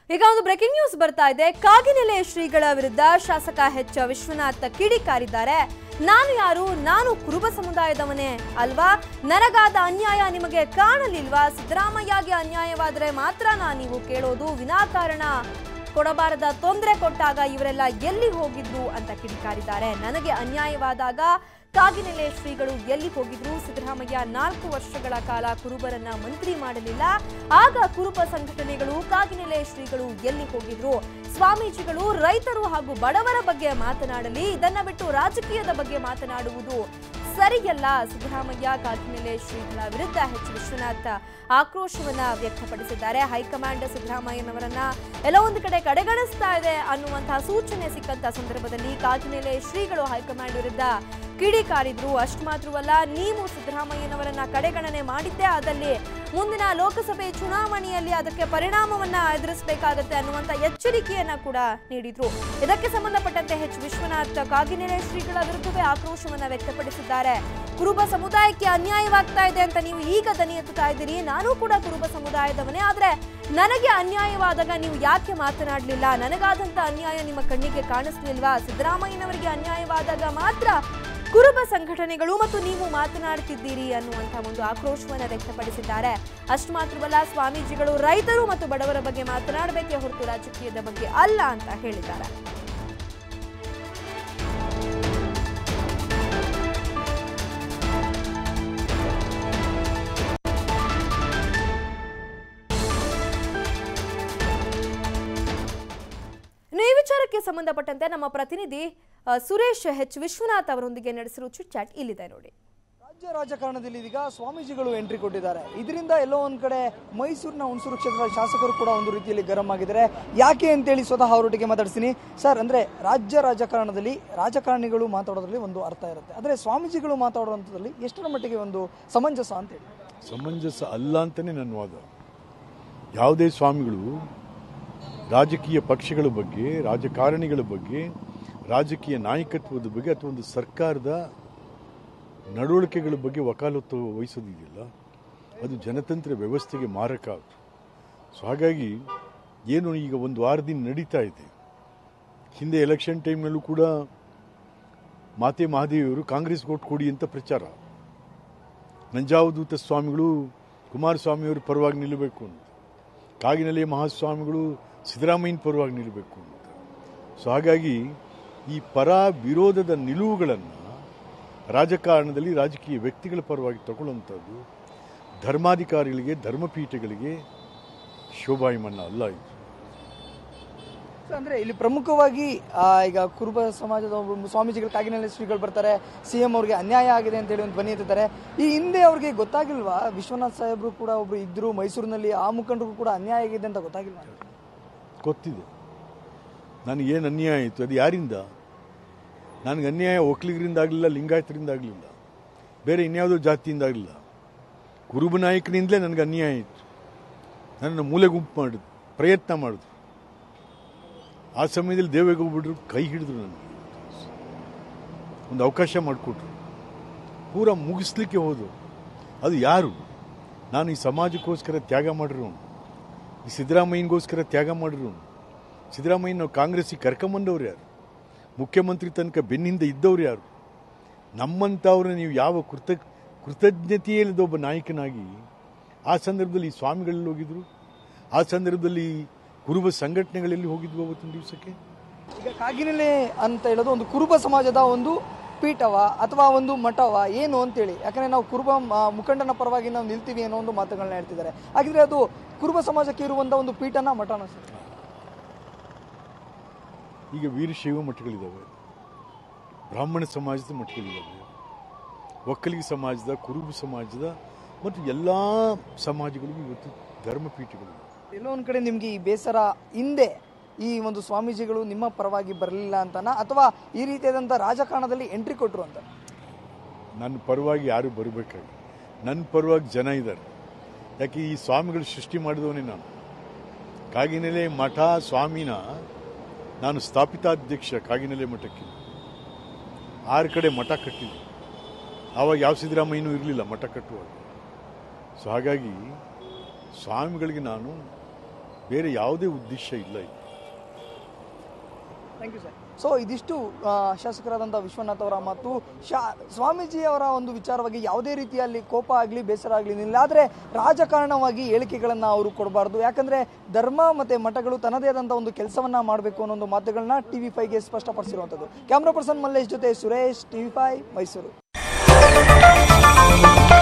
ಈಗ ಒಂದು breaking news ಬರ್ತಾ ಇದೆ ಕಾಗಿನೆಲೆ ಶ್ರೀಗಳ ವಿರುದ್ಧ ಶಾಸಕ ಎಚ್ ವಿಶ್ವನಾಥ್ ಕಿಡಿಕಾರಿದ್ದಾರೆ ನಾನು ಯಾರು ನಾನು ಕುರುಬ ಸಮುದಾಯದವನೇ ಅಲ್ವಾ ನನಗಾದ ಅನ್ಯಾಯ ನಿಮಗೆ ಕಾಣಲಿಲ್ವಾ ಸಿದ್ದರಾಮಯ್ಯಗೆ ಅನ್ಯಾಯವಾದರೆ ಮಾತ್ರ ನಾ ನೀವು ಕೇಳೋದು ವಿನಾಕಾರಣ ಕೊಡಬಾರದ ತೊಂದರೆ ಕೊಟ್ಟಾಗ ಇವರೆಲ್ಲ ಎಲ್ಲಿ ಹೋಗಿದ್ರು ಅಂತ ಕಿಡಿಕಾರಿದ್ದಾರೆ ನನಗೆ ಅನ್ಯಾಯವಾದಾಗ ಕಾಗಿನೆಲೆ ಶ್ರೀಗಳು ಎಲ್ಲಿ ಹೋಗಿದ್ರು ಸಿದ್ದರಾಮಯ್ಯ ನಾಲ್ಕು ವರ್ಷಗಳ ಕಾಲ ಕುರುಬರನ್ನ ಮಂತ್ರಿ ಮಾಡಲಿಲ್ಲ ಆಗ ಕುರುಬ ಸಂಘಟನೆಗಳು ಕಾಗಿನೆಲೆ ಶ್ರೀಗಳು ಎಲ್ಲಿ ಹೋಗಿದ್ರು ಸ್ವಾಮೀಜಿಗಳು ರೈತರು ಹಾಗೂ ಬಡವರ ಬಗ್ಗೆ ಮಾತನಾಡಲಿ ಇದನ್ನ ಬಿಟ್ಟು ರಾಜಕೀಯದ ಬಗ್ಗೆ ಮಾತನಾಡುವುದು ಸರಿಯಲ್ಲ ಸಿದ್ದರಾಮಯ್ಯ ಕಾಗಿನೆಲೆ ಶ್ರೀಗಳ ವಿರುದ್ಧ ಎಚ್ ವಿಶ್ವನಾಥ್ ಆಕ್ರೋಶವನ್ನ ವ್ಯಕ್ತಪಡಿಸಿದ್ದಾರೆ ಹೈಕಮಾಂಡ್ ಸಿದ್ದರಾಮಯ್ಯನವರನ್ನ ಎಲ್ಲೋ ಒಂದು ಕಡೆ ಕಡೆಗಣಿಸ್ತಾ ಇದೆ ಅನ್ನುವಂತಹ ಸೂಚನೆ ಸಿಕ್ಕಂತ ಸಂದರ್ಭದಲ್ಲಿ ಕಾಗಿನೆಲೆ ಶ್ರೀಗಳು ಹೈಕಮಾಂಡ್ ವಿರುದ್ಧ ಕಿಡಿಕಾರಿದ್ರು ಅಷ್ಟು ಮಾತ್ರವಲ್ಲ ನೀವು ಸಿದ್ದರಾಮಯ್ಯನವರನ್ನ ಕಡೆಗಣನೆ ಮಾಡಿದ್ದೇ ಆದಲ್ಲಿ ಮುಂದಿನ ಲೋಕಸಭೆ ಚುನಾವಣೆಯಲ್ಲಿ ಅದಕ್ಕೆ ಪರಿಣಾಮವನ್ನ ಎದುರಿಸಬೇಕಾಗತ್ತೆ ಅನ್ನುವಂತ ಎಚ್ಚರಿಕೆಯನ್ನ ಕೂಡ ನೀಡಿದ್ರು ಇದಕ್ಕೆ ಸಂಬಂಧಪಟ್ಟಂತೆ ಎಚ್ ವಿಶ್ವನಾಥ್ ಕಾಗಿನೆಲೆ ಶ್ರೀಗಳ ವಿರುದ್ಧವೇ ಆಕ್ರೋಶವನ್ನ ವ್ಯಕ್ತಪಡಿಸಿದ್ದಾರೆ ಕುರುಬ ಸಮುದಾಯಕ್ಕೆ ಅನ್ಯಾಯವಾಗ್ತಾ ಇದೆ ಅಂತ ನೀವು ಈಗ ದನಿ ಎತ್ತುತ್ತಾ ಇದ್ದೀರಿ ನಾನು ಕೂಡ ಕುರುಬ ಸಮುದಾಯದವನೇ ಆದ್ರೆ ನನಗೆ ಅನ್ಯಾಯವಾದಾಗ ನೀವು ಯಾಕೆ ಮಾತನಾಡಲಿಲ್ಲ ನನಗಾದಂತ ಅನ್ಯಾಯ ನಿಮ್ಮ ಕಣ್ಣಿಗೆ ಕಾಣಿಸ್ಲಿಲ್ವಾ ಸಿದ್ದರಾಮಯ್ಯನವರಿಗೆ ಅನ್ಯಾಯವಾದಾಗ ಮಾತ್ರ ಕುರುಬ ಸಂಘಟನೆಗಳು ಮತ್ತು ನೀವು ಮಾತನಾಡ್ತಿದ್ದೀರಿ ಅನ್ನುವಂಥ ಒಂದು ಆಕ್ರೋಶವನ್ನ ವ್ಯಕ್ತಪಡಿಸಿದ್ದಾರೆ ಅಷ್ಟು ಮಾತ್ರವಲ್ಲ ಸ್ವಾಮೀಜಿಗಳು ರೈತರು ಮತ್ತು ಬಡವರ ಬಗ್ಗೆ ಮಾತನಾಡಬೇಕೇ ಹೊರತು ರಾಜಕೀಯದ ಬಗ್ಗೆ ಅಲ್ಲ ಅಂತ ಹೇಳಿದ್ದಾರೆ ಇನ್ನು ಈ ವಿಚಾರಕ್ಕೆ ಸಂಬಂಧಪಟ್ಟಂತೆ ನಮ್ಮ ಪ್ರತಿನಿಧಿ ಆ, ಸುರೇಶ್ ಎಚ್ ವಿಶ್ವನಾಥ್ ಅವರೊಂದಿಗೆ ನಡೆಸಿರುವ ಚಿಟ್ ಚಾಟ್ ಇಲ್ಲಿದೆ ನೋಡಿ ರಾಜ್ಯ ರಾಜಕಾರಣದಲ್ಲಿ ಇದೀಗ ಸ್ವಾಮೀಜಿಗಳು ಎಂಟ್ರಿ ಕೊಟ್ಟಿದ್ದಾರೆ ಇದರಿಂದ ಎಲ್ಲೋ ಒಂದ್ ಕಡೆ ಮೈಸೂರಿನ ಹುಣಸೂರು ಕ್ಷೇತ್ರದ ಶಾಸಕರು ಕೂಡ ಒಂದು ರೀತಿಯಲ್ಲಿ ಗರಂ ಆಗಿದ್ದಾರೆ ಯಾಕೆ ಅಂತೇಳಿ ಸ್ವತಃ ಅವರೊಟ್ಟಿಗೆ ಮಾತಾಡ್ತೀನಿ ಸರ್ ಅಂದ್ರೆ ರಾಜ್ಯ ರಾಜಕಾರಣದಲ್ಲಿ ರಾಜಕಾರಣಿಗಳು ಮಾತಾಡೋದ್ರಲ್ಲಿ ಒಂದು ಅರ್ಥ ಇರುತ್ತೆ ಆದ್ರೆ ಸ್ವಾಮೀಜಿಗಳು ಮಾತಾಡುವಂಥದ್ದಲ್ಲಿ ಎಷ್ಟರ ಮಟ್ಟಿಗೆ ಒಂದು ಸಮಂಜಸ ಅಂತೇಳಿ ಸಮಂಜಸ ಅಲ್ಲ ಅಂತಲೇ ನನ್ನ ವಾದ ಯಾವುದೇ ಸ್ವಾಮಿಗಳು ರಾಜಕೀಯ ಪಕ್ಷಗಳ ಬಗ್ಗೆ ರಾಜಕಾರಣಿಗಳ ಬಗ್ಗೆ ರಾಜಕೀಯ ನಾಯಕತ್ವದ ಬಗ್ಗೆ ಅಥವಾ ಒಂದು ಸರ್ಕಾರದ ನಡವಳಿಕೆಗಳ ಬಗ್ಗೆ ವಕಾಲತ್ತು ವಹಿಸೋದಿದೆಯಲ್ಲ ಅದು ಜನತಂತ್ರ ವ್ಯವಸ್ಥೆಗೆ ಮಾರಕ ಅದು ಸೊ ಹಾಗಾಗಿ ಏನು ಈಗ ಒಂದು ವಾರದಿಂದ ನಡೀತಾ ಇದೆ ಹಿಂದೆ ಎಲೆಕ್ಷನ್ ಟೈಮ್ನಲ್ಲೂ ಕೂಡ ಮಾತೆ ಮಹಾದೇವಿಯವರು ಕಾಂಗ್ರೆಸ್ ಓಟ್ ಕೊಡಿ ಅಂತ ಪ್ರಚಾರ ನಂಜಾವಧೂತ ಸ್ವಾಮಿಗಳು ಕುಮಾರಸ್ವಾಮಿಯವ್ರ ಪರವಾಗಿ ನಿಲ್ಲಬೇಕು ಅಂತ ಕಾಗಿನೆಲೆ ಮಹಾಸ್ವಾಮಿಗಳು ಸಿದ್ದರಾಮಯ್ಯನ ಪರವಾಗಿ ನಿಲ್ಲಬೇಕು ಅಂತ ಸೊ ಹಾಗಾಗಿ ಈ ಪರ ವಿರೋಧದ ನಿಲುವುಗಳನ್ನು ರಾಜಕಾರಣದಲ್ಲಿ ರಾಜಕೀಯ ವ್ಯಕ್ತಿಗಳ ಪರವಾಗಿ ತಗೊಳ್ಳುವಂಥದ್ದು ಧರ್ಮಾಧಿಕಾರಿಗಳಿಗೆ ಧರ್ಮಪೀಠಗಳಿಗೆ ಶೋಭಾಯಮಾನ ಅಲ್ಲ ಇದು So, ಅಂದ್ರೆ ಇಲ್ಲಿ ಪ್ರಮುಖವಾಗಿ ಆ, ಈಗ ಕುರುಬ ಸಮಾಜದ ಒಬ್ಬರು ಸ್ವಾಮೀಜಿಗಳು ಕಾಗಿನೆಲೆ ಶ್ರೀಗಳು ಬರ್ತಾರೆ ಸಿಎಂ ಅವ್ರಿಗೆ ಅನ್ಯಾಯ ಆಗಿದೆ ಅಂತ ಹೇಳಿ ಒಂದು ಧ್ವನಿ ಎತ್ತಿದ್ದಾರೆ ಈ ಹಿಂದೆ ಅವ್ರಿಗೆ ಗೊತ್ತಾಗಿಲ್ವಾ ವಿಶ್ವನಾಥ್ ಸಾಹೇಬ್ರು ಕೂಡ ಒಬ್ರು ಇದ್ರು ಮೈಸೂರಿನಲ್ಲಿ ಆ ಮುಖಂಡರಿಗೂ ಕೂಡ ಅನ್ಯಾಯ ಆಗಿದೆ ಅಂತ ಗೊತ್ತಾಗಿಲ್ವಾ ಗೊತ್ತಿದೆ ನನಗೇನು ಅನ್ಯಾಯ ಆಯಿತು ಅದು ಯಾರಿಂದ ನನಗೆ ಅನ್ಯಾಯ ಒಕ್ಕಲಿಗರಿಂದ ಆಗಲಿಲ್ಲ ಲಿಂಗಾಯತರಿಂದ ಆಗಲಿಲ್ಲ ಬೇರೆ ಇನ್ಯಾವುದೋ ಜಾತಿಯಿಂದ ಆಗಲಿಲ್ಲ ಕುರುಬ ನಾಯಕನಿಂದಲೇ ನನಗೆ ಅನ್ಯಾಯ ಆಯಿತು ನನ್ನನ್ನು ಮೂಲೆ ಗುಂಪು ಮಾಡಿದ್ರು ಪ್ರಯತ್ನ ಮಾಡಿದ್ರು ಆ ಸಮಯದಲ್ಲಿ ದೇವೇಗೌಡರು ಕೈ ಹಿಡಿದ್ರು ನನಗೆ ಒಂದು ಅವಕಾಶ ಮಾಡಿಕೊಟ್ರು ಪೂರ ಮುಗಿಸ್ಲಿಕ್ಕೆ ಹೋದ್ರು ಅದು ಯಾರು ನಾನು ಈ ಸಮಾಜಕ್ಕೋಸ್ಕರ ತ್ಯಾಗ ಮಾಡಿರೋನು ಈ ಸಿದ್ದರಾಮಯ್ಯನಿಗೋಸ್ಕರ ತ್ಯಾಗ ಮಾಡಿರೋನು ಸಿದ್ದರಾಮಯ್ಯನ ನಾವು ಕಾಂಗ್ರೆಸ್ಸಿಗೆ ಕರ್ಕೊಂಬಂದವ್ರು ಯಾರು ಮುಖ್ಯಮಂತ್ರಿ ತನಕ ಬೆನ್ನಿಂದ ಇದ್ದವ್ರು ಯಾರು ನಮ್ಮಂಥವ್ರನ್ನ ನೀವು ಯಾವ ಕೃತ ಕೃತಜ್ಞತೆಯಿಲ್ಲದ ಒಬ್ಬ ನಾಯಕನಾಗಿ ಆ ಸಂದರ್ಭದಲ್ಲಿ ಈ ಸ್ವಾಮಿಗಳಲ್ಲಿ ಹೋಗಿದ್ರು ಆ ಸಂದರ್ಭದಲ್ಲಿ ಕುರುಬ ಸಂಘಟನೆಗಳಲ್ಲಿ ಹೋಗಿದ್ವು ಅವತ್ತಿನ ದಿವಸಕ್ಕೆ ಈಗ ಕಾಗಿನೆಲೆ ಅಂತ ಹೇಳೋದು ಒಂದು ಕುರುಬ ಸಮಾಜದ ಒಂದು ಪೀಠವ ಅಥವಾ ಒಂದು ಮಠವ ಏನು ಅಂತೇಳಿ ಯಾಕಂದ್ರೆ ನಾವು ಕುರುಬ ಮ- ಮುಖಂಡನ ಪರವಾಗಿ ನಾವು ನಿಲ್ತೀವಿ ಅನ್ನೋ ಒಂದು ಮಾತುಗಳನ್ನ ಹೇಳ್ತಿದ್ದಾರೆ ಹಾಗಿದ್ರೆ ಅದು ಕುರುಬ ಸಮಾಜಕ್ಕೆ ಇರುವಂತ ಒಂದು ಪೀಠನ ಮಠನ ಸರ್ ಈಗ ವೀರಶೈವ ಮಠಗಳಿದ್ದಾವೆ ಬ್ರಾಹ್ಮಣ ಸಮಾಜದ ಮಠಗಳಿದ್ದಾವೆ ಒಕ್ಕಲಿಗ ಸಮಾಜದ ಕುರುಬ ಸಮಾಜದ ಮತ್ತು ಎಲ್ಲ ಸಮಾಜಗಳಿಗೂ ಇವತ್ತು ಧರ್ಮಪೀಠಗಳಿವೆ ಎಲ್ಲೋ ಒಂದ್ ಕಡೆ ನಿಮ್ಗೆ ಈ ಬೇಸರ ಹಿಂದೆ ಈ ಒಂದು ಸ್ವಾಮೀಜಿಗಳು ನಿಮ್ಮ ಪರವಾಗಿ ಬರಲಿಲ್ಲ ಅಂತನಾ ಅಥವಾ ಈ ರೀತಿಯಾದಂಥ ರಾಜಕಾರಣದಲ್ಲಿ ಎಂಟ್ರಿ ಕೊಟ್ರು ಅಂತ ನನ್ನ ಪರವಾಗಿ ಯಾರು ಬರಬೇಕಾಗಿ ನನ್ನ ಪರವಾಗಿ ಜನ ಇದ್ದಾರೆ ಯಾಕೆ ಈ ಸ್ವಾಮಿಗಳು ಸೃಷ್ಟಿ ಮಾಡಿದವನೇ ನಾನು ಕಾಗಿನೆಲೆ ಮಠ ಸ್ವಾಮಿನ ನಾನು ಸ್ಥಾಪಿತಾಧ್ಯಕ್ಷ ಕಾಗಿನೆಲೆ ಮಠಕ್ಕೆ ಆರು ಕಡೆ ಮಠ ಕಟ್ಟಿದ್ದೆ ಆವಾಗ ಯಾವ ಸಿದ್ದರಾಮಯ್ಯನೂ ಇರಲಿಲ್ಲ ಮಠ ಕಟ್ಟುವಾಗ ಸೊ ಹಾಗಾಗಿ ಸ್ವಾಮಿಗಳಿಗೆ ನಾನು ಬೇರೆ ಯಾವುದೇ ಉದ್ದೇಶ ಇಲ್ಲ ಇಲ್ಲಿ ಥ್ಯಾಂಕ್ ಯು ಸರ್ ಸೊ ಇದಿಷ್ಟು ಆ, ಶಾಸಕರಾದಂಥ ವಿಶ್ವನಾಥ್ ಅವರ ಮತ್ತು ಶಾ ಸ್ವಾಮೀಜಿಯವರ ಒಂದು ವಿಚಾರವಾಗಿ ಯಾವುದೇ ರೀತಿಯಲ್ಲಿ ಕೋಪ ಆಗಲಿ ಬೇಸರ ಆಗಲಿ ಇಲ್ಲ ಆದರೆ ರಾಜಕಾರಣವಾಗಿ ಹೇಳಿಕೆಗಳನ್ನು ಅವರು ಕೊಡಬಾರ್ದು ಯಾಕಂದರೆ ಧರ್ಮ ಮತ್ತು ಮಠಗಳು ತನ್ನದೇ ಆದಂಥ ಒಂದು ಕೆಲಸವನ್ನು ಮಾಡಬೇಕು ಅನ್ನೋ ಒಂದು ಮಾತುಗಳನ್ನ ಟಿ ವಿ ಫೈವ್ಗೆ ಸ್ಪಷ್ಟಪಡಿಸಿರುವಂಥದ್ದು ಕ್ಯಾಮ್ರಾ ಪರ್ಸನ್ ಮಲ್ಲೇಶ್ ಜೊತೆ ಸುರೇಶ್ ಟಿ ವಿ ಫೈ ಮೈಸೂರು